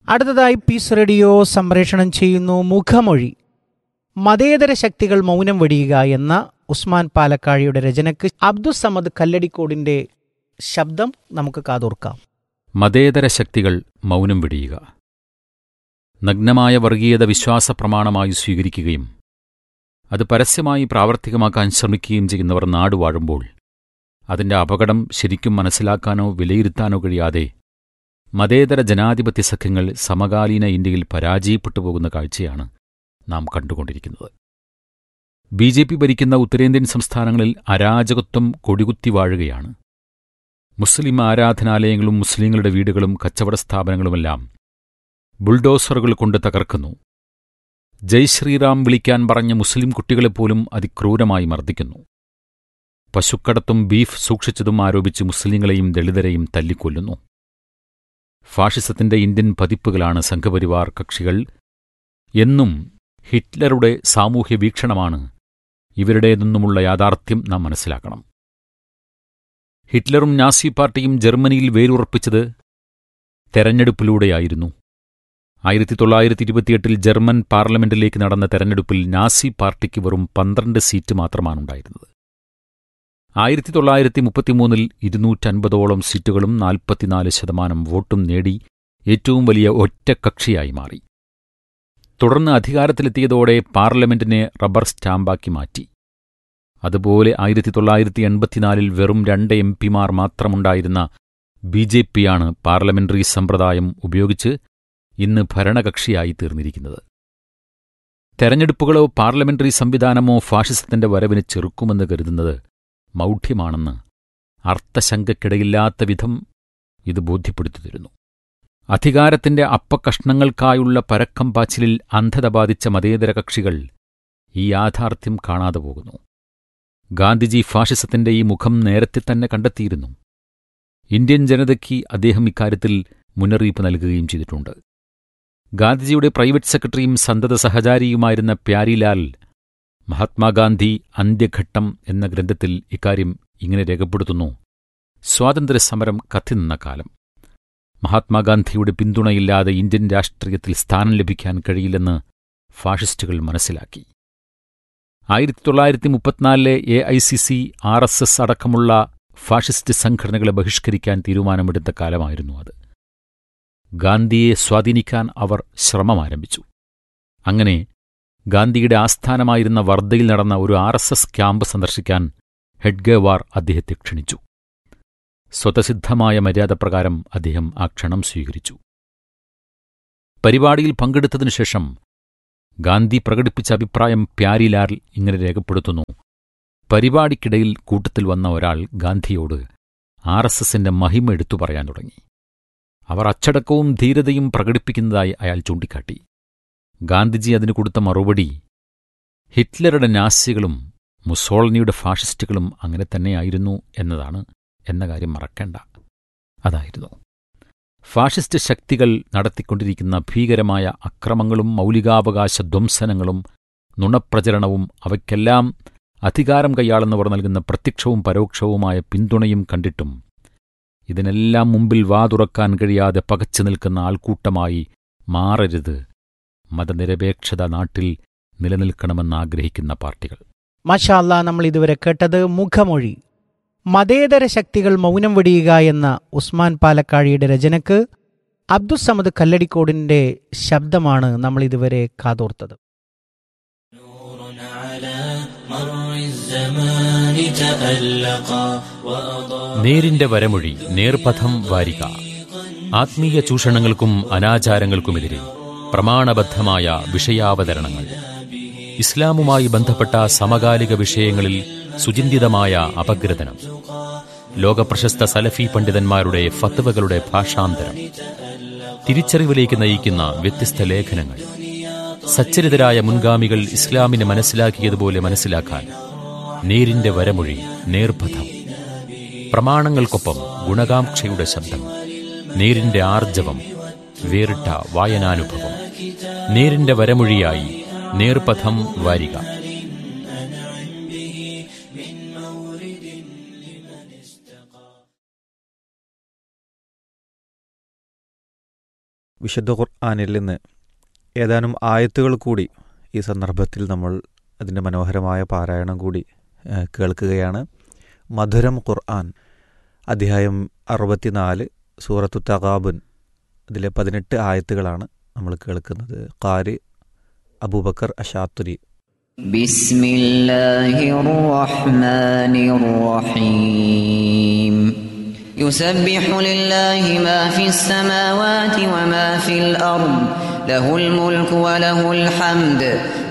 അടുത്തതായി piece radio സംപ്രേഷണം ചെയ്യുന്നു മുഖമൊഴി മതേതര ശക്തികൾ മൗനം വെടിയുക എന്ന ഉസ്മാൻ പാലക്കാഴിയുടെ രചനയ്ക്ക് അബ്ദുസമദ് കല്ലടിക്കോടിന്റെ ശബ്ദം നമുക്ക് കാതോർക്കാം മതേതര ശക്തികൾ മൗനം വെടിയുക നഗ്നമായ വർഗീയത വിശ്വാസ പ്രമാണമായി സ്വീകരിക്കുകയും അത് പരസ്യമായി പ്രാവർത്തികമാക്കാൻ ശ്രമിക്കുകയും ചെയ്യുന്നവർ നാടുവാഴുമ്പോൾ അതിന്റെ അപകടം ശരിക്കും മനസ്സിലാക്കാനോ വിലയിരുത്താനോ കഴിയാതെ മതേതര ജനാധിപത്യ സഖ്യങ്ങൾ സമകാലീന ഇന്ത്യയിൽ പരാജയപ്പെട്ടു പോകുന്ന കാഴ്ചയാണ് നാം കണ്ടുകൊണ്ടിരിക്കുന്നത് ബി ജെ പി ഭരിക്കുന്ന ഉത്തരേന്ത്യൻ സംസ്ഥാനങ്ങളിൽ അരാജകത്വം കൊടികുത്തി വാഴുകയാണ് മുസ്ലിം ആരാധനാലയങ്ങളും മുസ്ലിങ്ങളുടെ വീടുകളും കച്ചവട സ്ഥാപനങ്ങളുമെല്ലാം ബുൾഡോസറുകൾ കൊണ്ട് തകർക്കുന്നു ജയ് ശ്രീറാം വിളിക്കാൻ പറഞ്ഞ മുസ്ലിം കുട്ടികളെപ്പോലും അതിക്രൂരമായി മർദ്ദിക്കുന്നു പശുക്കടത്തും ബീഫ് സൂക്ഷിച്ചതും ആരോപിച്ച് മുസ്ലിങ്ങളെയും ദളിതരെയും തല്ലിക്കൊല്ലുന്നു ഫാഷിസത്തിന്റെ ഇന്ത്യൻ പതിപ്പുകളാണ് സംഘപരിവാർ കക്ഷികൾ എന്നും ഹിറ്റ്ലറുടെ സാമൂഹ്യ വീക്ഷണമാണ് ഇവരുടേതെന്നുമുള്ള യാഥാർത്ഥ്യം നാം മനസ്സിലാക്കണം ഹിറ്റ്ലറും നാസി പാർട്ടിയും ജർമ്മനിയിൽ വേരുറപ്പിച്ചത് തെരഞ്ഞെടുപ്പിലൂടെയായിരുന്നു ആയിരത്തി തൊള്ളായിരത്തി ഇരുപത്തിയെട്ടിൽ ജർമ്മൻ പാർലമെന്റിലേക്ക് നടന്ന തെരഞ്ഞെടുപ്പിൽ നാസി പാർട്ടിക്ക് വെറും പന്ത്രണ്ട് സീറ്റ് മാത്രമാണുണ്ടായിരുന്നത് ആയിരത്തി തൊള്ളായിരത്തി മുപ്പത്തിമൂന്നിൽ ഇരുന്നൂറ്റൻപതോളം സീറ്റുകളും നാൽപ്പത്തിനാല് ശതമാനം വോട്ടും നേടി ഏറ്റവും വലിയ ഒറ്റക്കക്ഷിയായി മാറി തുടർന്ന് അധികാരത്തിലെത്തിയതോടെ പാർലമെന്റിനെ റബ്ബർ സ്റ്റാമ്പാക്കി മാറ്റി അതുപോലെ ആയിരത്തി തൊള്ളായിരത്തി എൺപത്തിനാലിൽ വെറും രണ്ട് എം പിമാർ മാത്രമുണ്ടായിരുന്ന ബി ജെ പിയാണ് പാർലമെന്ററി സമ്പ്രദായം ഉപയോഗിച്ച് ഇന്ന് ഭരണകക്ഷിയായി തീർന്നിരിക്കുന്നത് തെരഞ്ഞെടുപ്പുകളോ പാർലമെന്ററി സംവിധാനമോ ഫാഷിസത്തിന്റെ വരവിനെ ചെറുക്കുമെന്ന് കരുതുന്നത് മൗഢ്യമാണെന്ന് അർത്ഥശങ്കയ്ക്കിടയില്ലാത്ത വിധം ഇത് ബോധ്യപ്പെടുത്തി തരുന്നു അധികാരത്തിന്റെ അപ്പക്കഷ്ണങ്ങൾക്കായുള്ള പരക്കം പാച്ചിലിൽ അന്ധത ബാധിച്ച മതേതര കക്ഷികൾ ഈ യാഥാർത്ഥ്യം കാണാതെ പോകുന്നു ഗാന്ധിജി ഫാഷിസത്തിന്റെ ഈ മുഖം നേരത്തെ തന്നെ കണ്ടെത്തിയിരുന്നു ഇന്ത്യൻ ജനതയ്ക്ക് അദ്ദേഹം ഇക്കാര്യത്തിൽ മുന്നറിയിപ്പ് നൽകുകയും ചെയ്തിട്ടുണ്ട് ഗാന്ധിജിയുടെ പ്രൈവറ്റ് സെക്രട്ടറിയും സന്തത സഹചാരിയുമായിരുന്ന പ്യാരിലാൽ മഹാത്മാഗാന്ധി അന്ത്യഘട്ടം എന്ന ഗ്രന്ഥത്തിൽ ഇക്കാര്യം ഇങ്ങനെ രേഖപ്പെടുത്തുന്നു സ്വാതന്ത്ര്യസമരം കത്തിനിന്ന കാലം മഹാത്മാഗാന്ധിയുടെ പിന്തുണയില്ലാതെ ഇന്ത്യൻ രാഷ്ട്രീയത്തിൽ സ്ഥാനം ലഭിക്കാൻ കഴിയില്ലെന്ന് ഫാഷിസ്റ്റുകൾ മനസ്സിലാക്കി ആയിരത്തി തൊള്ളായിരത്തി മുപ്പത്തിനാലിലെ A I C C R S S അടക്കമുള്ള ഫാഷിസ്റ്റ് സംഘടനകളെ ബഹിഷ്കരിക്കാൻ തീരുമാനമെടുത്ത കാലമായിരുന്നു അത് ഗാന്ധിയെ സ്വാധീനിക്കാൻ അവർ ശ്രമമാരംഭിച്ചു അങ്ങനെ ഗാന്ധിയുടെ ആസ്ഥാനമായിരുന്ന വർദ്ധയിൽ നടന്ന ഒരു ആർ എസ് എസ് ക്യാമ്പ് സന്ദർശിക്കാൻ ഹെഡ്ഗേവാർ അദ്ദേഹത്തെ ക്ഷണിച്ചു സ്വതസിദ്ധമായ മര്യാദപ്രകാരം അദ്ദേഹം ആ ക്ഷണം സ്വീകരിച്ചു പരിപാടിയിൽ പങ്കെടുത്തതിനു ശേഷം ഗാന്ധി പ്രകടിപ്പിച്ച അഭിപ്രായം പ്യാരിലാൽ ഇങ്ങനെ രേഖപ്പെടുത്തുന്നു പരിപാടിക്കിടയിൽ കൂട്ടത്തിൽ വന്ന ഒരാൾ ഗാന്ധിയോട് ആർ എസ് എസിന്റെ മഹിമ എടുത്തു പറയാൻ തുടങ്ങി അവർ അച്ചടക്കവും ധീരതയും പ്രകടിപ്പിക്കുന്നതായി അയാൾ ചൂണ്ടിക്കാട്ടി ഗാന്ധിജി അതിന് കൊടുത്ത മറുപടി ഹിറ്റ്ലറുടെ നാസികളും മുസോളിനിയുടെ ഫാഷിസ്റ്റുകളും അങ്ങനെ തന്നെയായിരുന്നു എന്നതാണ് എന്ന കാര്യം മറക്കേണ്ട അതായിരുന്നു ഫാഷിസ്റ്റ് ശക്തികൾ നടത്തിക്കൊണ്ടിരിക്കുന്ന ഭീകരമായ അക്രമങ്ങളും മൗലികാവകാശ ധ്വംസനങ്ങളും നുണപ്രചരണവും അവയ്ക്കെല്ലാം അധികാരം കൈയാളുന്നവർ നൽകുന്ന പ്രത്യക്ഷവും പരോക്ഷവുമായ പിന്തുണയും കണ്ടിട്ടും ഇതിനെല്ലാം മുമ്പിൽ വാതുറക്കാൻ കഴിയാതെ പകച്ചു നിൽക്കുന്ന ആൾക്കൂട്ടമായി മാറരുത് മതനിരപേക്ഷത നാട്ടിൽ നിലനിൽക്കണമെന്നാഗ്രഹിക്കുന്ന പാർട്ടികൾ മഷാല്ല നമ്മൾ ഇതുവരെ കേട്ടത് മുഖമൊഴി മതേതര ശക്തികൾ മൗനം വെടിയുക എന്ന ഉസ്മാൻ പാലക്കാഴിയുടെ രചനയ്ക്ക് അബ്ദുസമദ് കല്ലടിക്കോടിന്റെ ശബ്ദമാണ് നമ്മൾ ഇതുവരെ കാതോർത്തത് നേരിന്റെ വരമൊഴി നേർപഥം വാരിക ആത്മീയ ചൂഷണങ്ങൾക്കും അനാചാരങ്ങൾക്കുമെതിരെ പ്രമാണബദ്ധമായ വിഷയാവതരണങ്ങൾ ഇസ്ലാമുമായി ബന്ധപ്പെട്ട സമകാലിക വിഷയങ്ങളിൽ സുചിന്തിതമായ അപഗ്രഥനം ലോകപ്രശസ്ത സലഫി പണ്ഡിതന്മാരുടെ ഫത്വകളുടെ ഭാഷാന്തരം തിരിച്ചറിവിലേക്ക് നയിക്കുന്ന വ്യത്യസ്ത ലേഖനങ്ങൾ സച്ചരിതരായ മുൻഗാമികൾ ഇസ്ലാമിനെ മനസ്സിലാക്കിയതുപോലെ മനസ്സിലാക്കാൻ നേരിന്റെ വരമൊഴി നേർപഥം പ്രമാണങ്ങൾക്കൊപ്പം ഗുണകാംക്ഷയുടെ ശബ്ദം നേരിന്റെ ആർജവം വേറിട്ട വായനാനുഭവം നേരിന്റെ വരമൊഴിയായി നേർപഥം വാരിക വിശുദ്ധ ഖുർആാനിൽ നിന്ന് ഏതാനും ആയത്തുകൾ കൂടി ഈ സന്ദർഭത്തിൽ നമ്മൾ അതിൻ്റെ മനോഹരമായ പാരായണം കൂടി ഏഹ്, കേൾക്കുകയാണ് മധുരം ഖുർആൻ അധ്യായം അറുപത്തിനാല് സൂറത്തു തകാബുൻ അതിലെ പതിനെട്ട് ആയത്തുകളാണ് നമ്മൾ കേൾക്കുന്നത് കാരി അബൂബക്കർ അഷാത്തുരി بسم الله الرحمن الرحيم يسبح لله ما في السماوات وما في الأرض له الملك وله الحمد